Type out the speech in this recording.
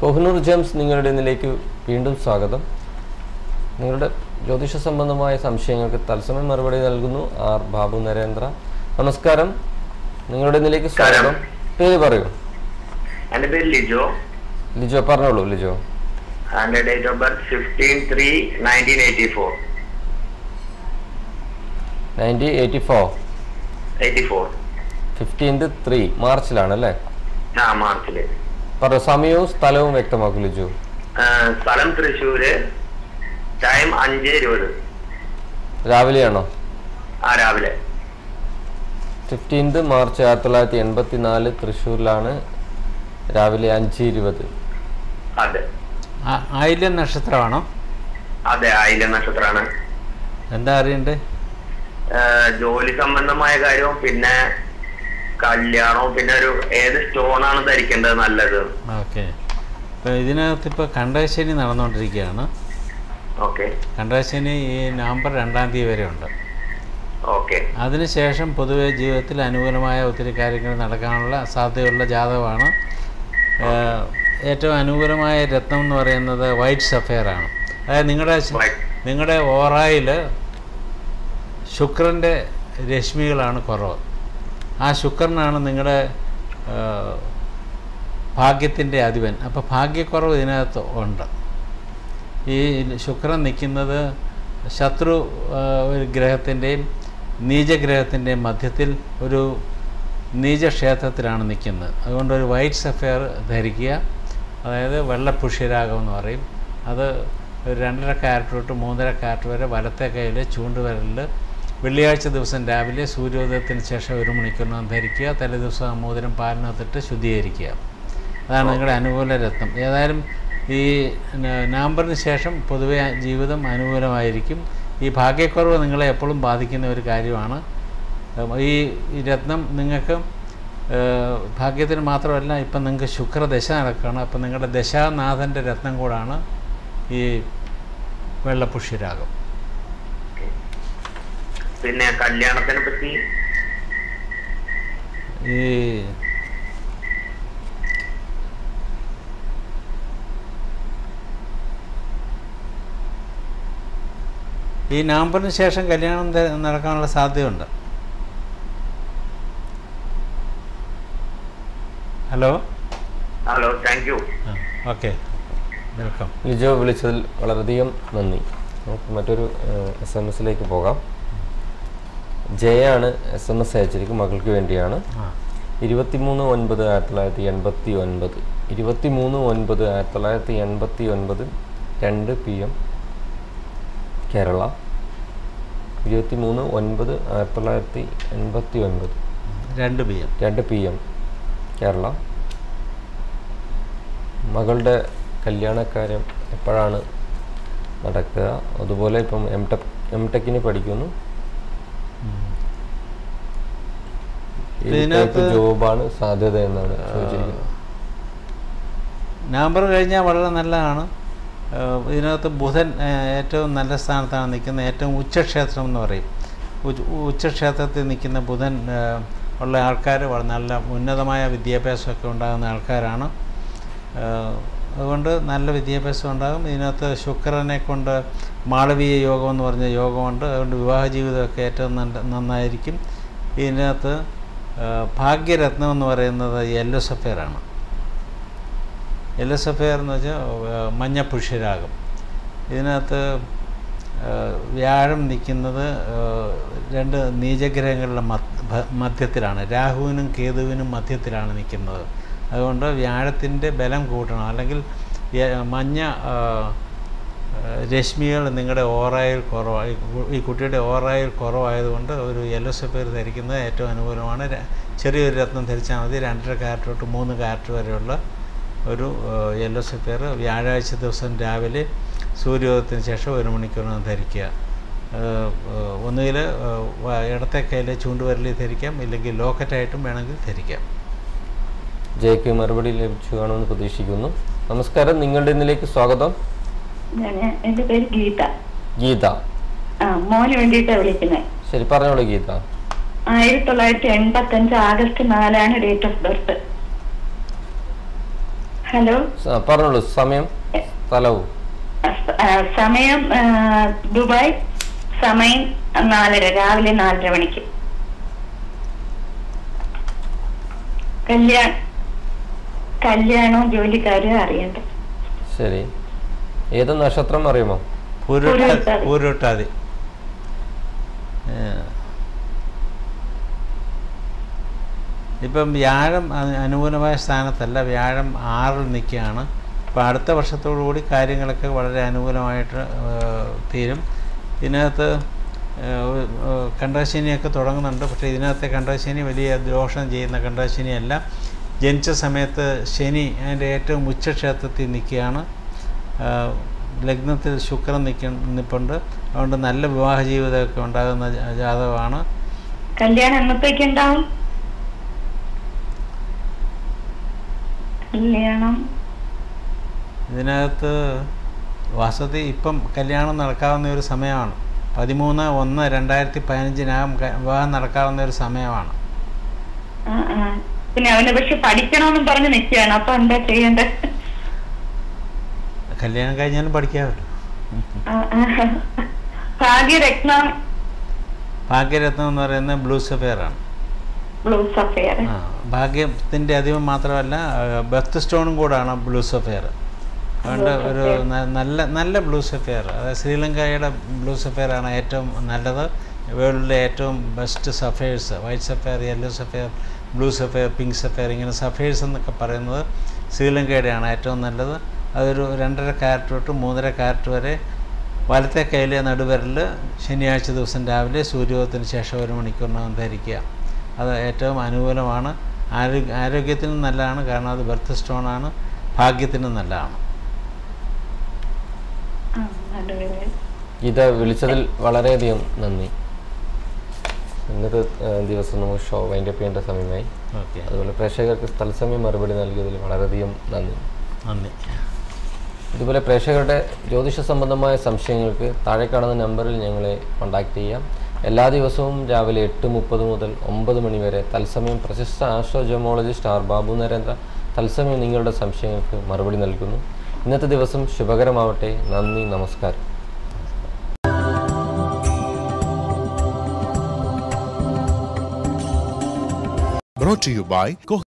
Kohinoor Gems നിങ്ങളുടെ ഇന്നിലേക്ക് വീണ്ടും സ്വാഗതം നിങ്ങളുടെ ജ്യോതിഷ സംബന്ധമായ സംശയങ്ങൾക്ക് തത്സമയം മറുപടി നൽകുന്നു ആർ ബാബു നരേന്ദ്ര നമസ്കാരം നിങ്ങളുടെ ഇന്നിലേക്ക് സ്വാഗതം പേര് പറയൂ എന്റെ പേര് ലിജോ ലിജോ പറഞ്ഞോളൂ ലിജോ എന്റെ date of birth fifteen three nineteen eighty four nineteen eighty four eighty four fifteenth three മാർച്ചിലാണ് അല്ലേ ആ മാർച്ചില് പറയൂ സമയവും സ്ഥലവും വ്യക്തമാക്കൂ ലിജു ആ, സ്ഥലം തൃശ്ശൂര് ടൈം അഞ്ച് ഇരുപത് രാവിലെയാണോ ആ രാവിലെ ഫിഫ്റ്റീൻത് മാർച്ച് ആയിരത്തി തൊള്ളായിരത്തി എൺപത്തി നാല് തൃശ്ശൂരിലാണ് രാവിലെ അഞ്ച് ഇരുപത് അതെ ആ- ആയില്യം നക്ഷത്രമാണോ അതെ ആയില്യം നക്ഷത്രമാണ് എന്താ അറിയണ്ടേ ആ, ജോലി സംബന്ധമായ കാര്യവും പിന്നെ കല്യാണവും പിന്നെ ഒരു ഏത് സ്റ്റോണാണ് ധരിക്കേണ്ടത് നല്ലത് ഓക്കെ ഇപ്പോൾ ഇതിനകത്ത് ഇപ്പോൾ കണ്ടകശനി നടന്നുകൊണ്ടിരിക്കുകയാണ് ഓക്കെ കണ്ടകശനി ഈ നവംബർ രണ്ടാം തീയതി വരെ ഉണ്ട് ഓക്കെ അതിനുശേഷം പൊതുവെ ജീവിതത്തിൽ അനുകൂലമായ ഒത്തിരി കാര്യങ്ങൾ നടക്കാനുള്ള സാധ്യതയുള്ള ജാതകമാണ് ഏഹ് ഏറ്റവും അനുകൂലമായ രത്നം എന്ന് പറയുന്നത് വൈറ്റ് സഫയറാണ് അതായത് നിങ്ങളുടെ White. നിങ്ങളുടെ ഓറായിൽ ശുക്രൻ്റെ രശ്മികളാണ് കുറവ് ആ ശുക്രനാണ് നിങ്ങളുടെ ഭാഗ്യത്തിൻ്റെ അധിപൻ അപ്പോൾ ഭാഗ്യക്കുറവ് ഇതിനകത്ത് ഉണ്ട് ഈ ശുക്രൻ നിൽക്കുന്നത് ശത്രു ആ, ഒരു ഗ്രഹത്തിൻ്റെയും നീചഗ്രഹത്തിൻ്റെയും മധ്യത്തിൽ ഒരു നീചക്ഷേത്രത്തിലാണ് നിൽക്കുന്നത് അതുകൊണ്ട് ഒരു വൈറ്റ് സഫയർ ധരിക്കുക അതായത് വെള്ള പുഷ്യരാഗം എന്ന് പറയും അത് ഒരു രണ്ടര കാരറ്റ് തൊട്ട് മൂന്നര കാരറ്റ് വരെ വലത്തെ കയ്യിൽ ചൂണ്ടുവിരലിൽ വെള്ളിയാഴ്ച ദിവസം രാവിലെ സൂര്യോദയത്തിന് ശേഷം ഒരു മണിക്കൂറിനകം ധരിക്കുക തലേ ദിവസം ആ മോതിരം പാലിനകത്തിട്ട് ശുദ്ധീകരിക്കുക അതാണ് നിങ്ങളുടെ അനുകൂല രത്നം ഏതായാലും ഈ ന- നവംബറിന് ശേഷം പൊതുവെ ജീവിതം അനുകൂലമായിരിക്കും ഈ ഭാഗ്യക്കുറവ് നിങ്ങളെ എപ്പോഴും ബാധിക്കുന്ന ഒരു കാര്യമാണ് ഉം, ഈ ഈ രത്നം നിങ്ങൾക്ക് ഏഹ്, ഭാഗ്യത്തിന് മാത്രമല്ല ഇപ്പം നിങ്ങൾക്ക് ശുക്രദശ നടക്കുകയാണ് അപ്പം നിങ്ങളുടെ ദശാനാഥൻ്റെ രത്നം കൂടാണ് ഈ വെള്ളപുഷ്യരാഗം പിന്നെ കല്യാണത്തിനെ പറ്റി ഈ ഈ നവംബറിന് ശേഷം കല്യാണം ത- നടക്കാനുള്ള സാധ്യതയുണ്ട് hello hello thank you okay welcome Lijo വിളിച്ചതിൽ വളരെയധികം നന്ദി നമുക്ക് മറ്റൊരു എസ് എം എസിലേക്ക് പോകാം ജയാണ് എസ് എം എസ് അയച്ചിരിക്കും മകൾക്ക് വേണ്ടിയാണ് ആ ഇരുപത്തിമൂന്ന് ഒൻപത് ആയിരത്തി തൊള്ളായിരത്തി എൺപത്തി ഒൻപത് ഇരുപത്തിമൂന്ന് ഒൻപത് ആയിരത്തി തൊള്ളായിരത്തി എൺപത്തി ഒൻപത് രണ്ട് പി എം കേരള ഇരുപത്തിമൂന്ന് ഒൻപത് ആയിരത്തി തൊള്ളായിരത്തി എൺപത്തി ഒൻപത് രണ്ട് ബി എം രണ്ട് പി എം കേരള മകളുടെ കല്യാണക്കാര്യം എപ്പോഴാണ് നടക്കുക അതുപോലെ ഇപ്പം എം ടെക് എം ടെക്കിന് പഠിക്കുന്നു ഏത് ഇതിനകത്ത് type ജോബാണ് സാധ്യത എന്നാണ് ചോദിച്ചിരിക്കുന്നത് നവംബർ കഴിഞ്ഞാൽ വളരെ നല്ലതാണ് ഏഹ് ഇതിനകത്ത് ബുധൻ ഏഹ് ഏറ്റവും നല്ല സ്ഥാനത്താണ് നിൽക്കുന്നത് ഏറ്റവും ഉച്ചക്ഷേത്രം എന്ന് പറയും ഉച്ച- ഉച്ചക്ഷേത്രത്തിൽ നിൽക്കുന്ന ബുധൻ ഏഹ് ഉള്ള ആൾക്കാർ നല്ല ഉന്നതമായ വിദ്യാഭ്യാസമൊക്കെ ഉണ്ടാകുന്ന ആൾക്കാരാണ് ഏഹ് അതുകൊണ്ട് നല്ല വിദ്യാഭ്യാസം ഉണ്ടാകും ഇതിനകത്ത് ശുക്രനെ കൊണ്ട് മാളവീയ യോഗം എന്ന് പറഞ്ഞ യോഗമുണ്ട് അതുകൊണ്ട് വിവാഹ ജീവിതമൊക്കെ ഏറ്റവും നല്ല നന്നായിരിക്കും ഇതിനകത്ത് ഏഹ് ഭാഗ്യരത്നം എന്ന് പറയുന്നത് യെല്ലോ സഫയറാണ് യെല്ലോ സഫയർ എന്ന് വെച്ചാൽ ഏഹ് മഞ്ഞ പുഷ്യരാഗം ഇതിനകത്ത് ഏഹ് വ്യാഴം നിൽക്കുന്നത് ഏഹ് രണ്ട് നീചഗ്രഹങ്ങളുടെ മധ്യ- ഭ- മധ്യത്തിലാണ് രാഹുവിനും കേതുവിനും മധ്യത്തിലാണ് നിൽക്കുന്നത് അതുകൊണ്ട് വ്യാഴത്തിൻ്റെ ബലം കൂട്ടണം അല്ലെങ്കിൽ യ- മഞ്ഞ ഏഹ്, ഏഹ് രശ്മികൾ നിങ്ങളുടെ ഓറായിൽ കുറവായി ഈ കുട്ടിയുടെ ഓറായിൽ കുറവായതുകൊണ്ട് ഒരു യെല്ലോ സഫയർ ധരിക്കുന്നത് ഏറ്റവും അനുകൂലമാണ് ര- ചെറിയൊരു രത്നം ധരിച്ചാൽ മതി രണ്ടര കാരറ്റ് തൊട്ട് മൂന്ന് കാരറ്റ് വരെയുള്ള ഒരു യെല്ലോ സഫയർ വ്യാഴാഴ്ച ദിവസം രാവിലെ സൂര്യോദയത്തിന് ശേഷം ഒരു മണിക്കൂറിനകം ധരിക്കുക ഏഹ്, ഏഹ്, ഒന്നുകിൽ ഏഹ്, വ- ഇടത്തെ കയ്യിൽ ചൂണ്ടുവരലിൽ ധരിക്കാം ഇല്ലെങ്കിൽ ലോക്കറ്റായിട്ടും വേണമെങ്കിൽ ധരിക്കാം ജയ്ക്ക് മറുപടി ലഭിച്ചു കാണുമെന്ന് പ്രതീക്ഷിക്കുന്നു നമസ്കാരം നിങ്ങളുടെ ഇന്നിലേക്ക് സ്വാഗതം ഞാൻ എന്റെ പേര് ഗീത ഗീത ആ മോന് വേണ്ടിയിട്ടാണ് വിളിക്കുന്നത് ശരി പറഞ്ഞോളൂ ഗീത ആയിരത്തി തൊള്ളായിരത്തി എൺപത്തി അഞ്ച് ആഗസ്റ്റ് നാലാണ് ഡേറ്റ് ഓഫ് ബർത്ത് ഹലോ സ- പറഞ്ഞോളൂ സമയം സ്ഥലവും ആ, സമയം ആ, ദുബായ് സമയം നാലര രാവിലെ നാലര മണിക്ക് കല്യാണ കല്യാണവും ജോലിക്കാരും അറിയണ്ട ശരി ഏത് നക്ഷത്രം അറിയുമോ പൂരുട്ട പൂരുരുട്ടാതി. പൂരുട്ടാതി ഏ. ഇപ്പം വ്യാഴം അ- അനുകൂലമായ സ്ഥാനത്തല്ല വ്യാഴം ആറിൽ നിൽക്കുകയാണ് അപ്പോൾ അടുത്ത വർഷത്തോടു കൂടി കാര്യങ്ങളൊക്കെ വളരെ അനുകൂലമായിട്ട് ഏഹ്, തീരും ഇതിനകത്ത് ഏഹ്, ഏഹ്, കണ്ടശനിയൊക്കെ തുടങ്ങുന്നുണ്ട് പക്ഷേ ഇതിനകത്തെ കണ്ടശനി വലിയ ദോഷം ചെയ്യുന്ന കണ്ടശനിയല്ല ജനിച്ച സമയത്ത് ശനി അതിൻ്റെ ഏറ്റവും ഉച്ചക്ഷേത്രത്തിൽ നിൽക്കുകയാണ് ആഹ് ലഗ്നത്തിൽ ശുക്രൻ നിൽക്ക നിൽപ്പുണ്ട് അതുകൊണ്ട് നല്ല വിവാഹ ജീവിതമൊക്കെ ഉണ്ടാകുന്ന ജാ- ജാതകമാണ് കല്യാണം എന്നത്തേക്ക് ഉണ്ടാവും കല്യാണം ഇതിനകത്ത് വാസ്തവത്തിൽ ഇപ്പം കല്യാണം നടക്കാവുന്ന ഒരു സമയമാണ് പതിമൂന്ന് ഒന്ന് രണ്ടായിരത്തി പതിനഞ്ചിനകം ക- വിവാഹം നടക്കാവുന്ന ഒരു സമയമാണ് ആ, ആ. പിന്നെ അവനെ പക്ഷെ പഠിക്കണമെന്നും പറഞ്ഞ് നിൽക്കുകയാണ് അപ്പൊ എന്താ ചെയ്യേണ്ടത് കല്യാണം കഴിഞ്ഞാലും പഠിക്കാമല്ലോ ആ, ആ. ഭാഗ്യരത്നം ഭാഗ്യരത്നം എന്ന് പറയുന്നത് ബ്ലൂ സഫയറാണ് ബ്ലൂ സഫയർ ആ ഭാഗ്യത്തിൻ്റെ അധികം മാത്രമല്ല ബർത്ത് സ്റ്റോണും കൂടാണ് ബ്ലൂ സഫയർ അതുകൊണ്ട് ഒരു ന- നല്ല നല്ല ബ്ലൂ സഫയർ അതായത് ശ്രീലങ്കയുടെ ബ്ലൂ സഫയർ ആണ് ഏറ്റവും നല്ലത് വേൾഡിലെ ഏറ്റവും best sapphires white sapphire yellow sapphire blue sapphire pink sapphire ഇങ്ങനെ സഫയേഴ്സ് എന്നൊക്കെ പറയുന്നത് ശ്രീലങ്കയുടെയാണ് ഏറ്റവും നല്ലത് അതൊരു രണ്ടര കാരറ്റ് തൊട്ട് മൂന്നര കാരറ്റ് വരെ വലത്തെ കൈയിലെ നടുവിരൽ ശനിയാഴ്ച ദിവസം രാവിലെ സൂര്യോദയത്തിന് ശേഷം ഒരു മണിക്കൂറിനകം ധരിക്കുക അത് ഏറ്റവും അനുകൂലമാണ് ആരോഗ്യ ആരോഗ്യത്തിനും നല്ലതാണ് കാരണം അത് ബർത്ത് സ്റ്റോണാണ് ഭാഗ്യത്തിനും നല്ലതാണ് ഇത് വിളിച്ചതിൽ വളരെയധികം നന്ദി ഇന്നത്തെ ആ, ദിവസം നമുക്ക് ഷോ വൈൻഡപ്പ് ചെയ്യേണ്ട സമയമായി ഓക്കെ അതുപോലെ പ്രേക്ഷകർക്ക് തത്സമയം മറുപടി നൽകിയതിൽ വളരെയധികം നന്ദി നന്ദി ഇതുപോലെ പ്രേക്ഷകരുടെ ജ്യോതിഷ സംബന്ധമായ സംശയങ്ങൾക്ക് താഴെ കാണുന്ന നമ്പറിൽ ഞങ്ങളെ കോൺടാക്റ്റ് ചെയ്യാം എല്ലാ ദിവസവും രാവിലെ എട്ട് മുപ്പത് മുതൽ ഒമ്പത് മണി വരെ തത്സമയം പ്രശസ്ത astro gemologist R Babu Narendra തത്സമയം നിങ്ങളുടെ സംശയങ്ങൾക്ക് മറുപടി നൽകുന്നു ഇന്നത്തെ ദിവസം ശുഭകരമാവട്ടെ നന്ദി നമസ്കാരം Brought to you by Koh